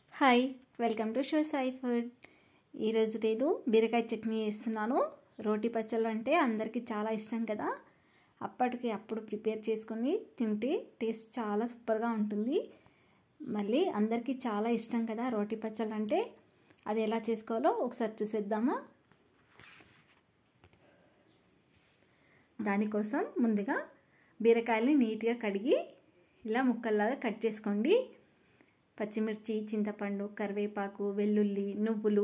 hi welcome to show Sai food ఈరోజు నేను బీరకాయ చట్నీ చేస్తున్నాను రోటి పచ్చళ్ళు అంటే అందరికీ చాలా ఇష్టం కదా అప్పటికి అప్పుడు ప్రిపేర్ చేసుకొని తింటే టేస్ట్ చాలా సూపర్గా ఉంటుంది మళ్ళీ అందరికీ చాలా ఇష్టం కదా రోటి పచ్చళ్ళు అంటే అది ఎలా చేసుకోవాలో ఒకసారి చూసేద్దామా దానికోసం ముందుగా బీరకాయల్ని నీట్గా కడిగి ఇలా ముక్కల్లాగా కట్ చేసుకోండి పచ్చిమిర్చి చింతపండు కరివేపాకు వెల్లుల్లి నువ్వులు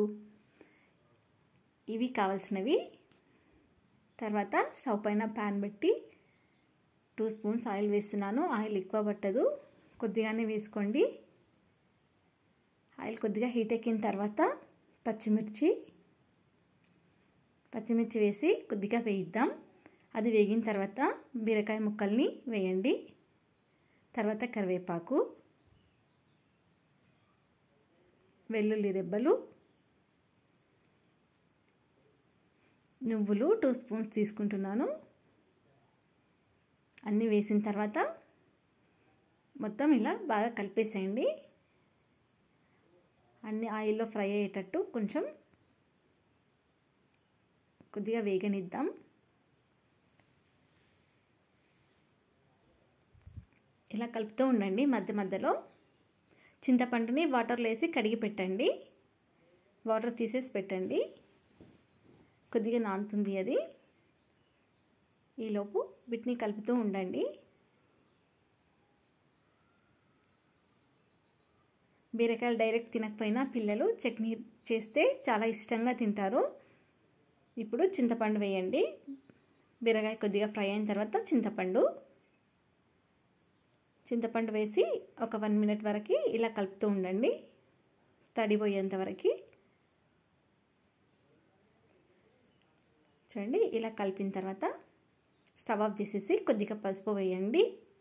ఇవి కావాల్సినవి తర్వాత స్టవ్ పైన ప్యాన్ పెట్టి టూ స్పూన్స్ ఆయిల్ వేస్తున్నాను ఆయిల్ ఎక్కువ పట్టదు కొద్దిగానే వేసుకోండి ఆయిల్ కొద్దిగా హీట్ ఎక్కిన తర్వాత పచ్చిమిర్చి పచ్చిమిర్చి వేసి కొద్దిగా వేయిద్దాం అది వేగిన తర్వాత బీరకాయ ముక్కల్ని వేయండి తర్వాత కరివేపాకు వెల్లుల్లి రెబ్బలు నువ్వులు టూ స్పూన్స్ తీసుకుంటున్నాను అన్నీ వేసిన తర్వాత మొత్తం ఇలా బాగా కలిపేసేయండి అన్ని ఆయిల్లో ఫ్రై అయ్యేటట్టు కొంచెం కొద్దిగా వేగనిద్దాం ఇలా కలుపుతూ ఉండండి మధ్య మధ్యలో చింతపండుని వాటర్లో వేసి కడిగి పెట్టండి వాటర్ తీసేసి పెట్టండి కొద్దిగా నానుతుంది అది ఈలోపు వీటిని కలుపుతూ ఉండండి బీరకాయలు డైరెక్ట్ తినకపోయినా పిల్లలు చట్నీ చేస్తే చాలా ఇష్టంగా తింటారు ఇప్పుడు చింతపండు వేయండి బీరకాయ కొద్దిగా ఫ్రై అయిన తర్వాత చింతపండు చింతపండు వేసి ఒక వన్ మినిట్ వరకు ఇలా కలుపుతూ ఉండండి తడిపోయేంత వరకు చూడండి ఇలా కలిపిన తర్వాత స్టవ్ ఆఫ్ చేసేసి కొద్దిగా పసుపు వేయండి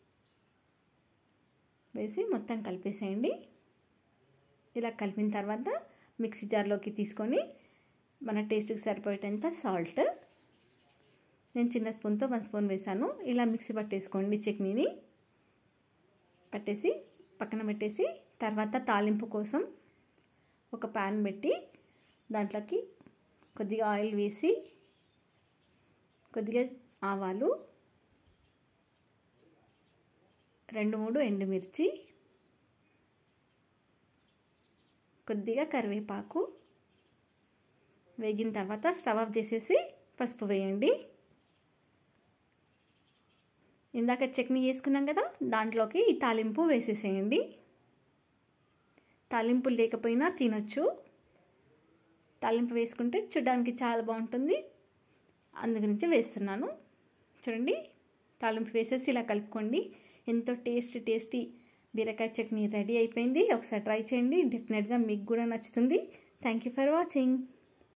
వేసి మొత్తం కలిపేసేయండి ఇలా కలిపిన తర్వాత మిక్సీ జార్లోకి తీసుకొని మన టేస్ట్కి సరిపోయేటంత సాల్ట్ నేను చిన్న స్పూన్తో వన్ స్పూన్ వేసాను ఇలా మిక్సీ పట్టేసుకోండి చట్నీని పట్టేసి పక్కన పెట్టేసి తర్వాత తాలింపు కోసం ఒక ప్యాన్ పెట్టి దాంట్లోకి కొద్దిగా ఆయిల్ వేసి కొద్దిగా ఆవాలు రెండు మూడు ఎండుమిర్చి కొద్దిగా కరివేపాకు వేగిన తర్వాత స్టవ్ ఆఫ్ చేసేసి పసుపు వేయండి ఇందాక చట్నీ చేసుకున్నాం కదా దాంట్లోకి ఈ తాలింపు వేసేసేయండి తాలింపు లేకపోయినా తినొచ్చు తాలింపు వేసుకుంటే చూడడానికి చాలా బాగుంటుంది అందుగురించి వేస్తున్నాను చూడండి తాలింపు వేసేసి ఇలా కలుపుకోండి ఎంతో టేస్టీ టేస్టీ బీరకాయ చట్నీ రెడీ అయిపోయింది ఒకసారి ట్రై చేయండి డెఫినెట్గా మీకు కూడా నచ్చుతుంది థ్యాంక్ యూ ఫర్ వాచింగ్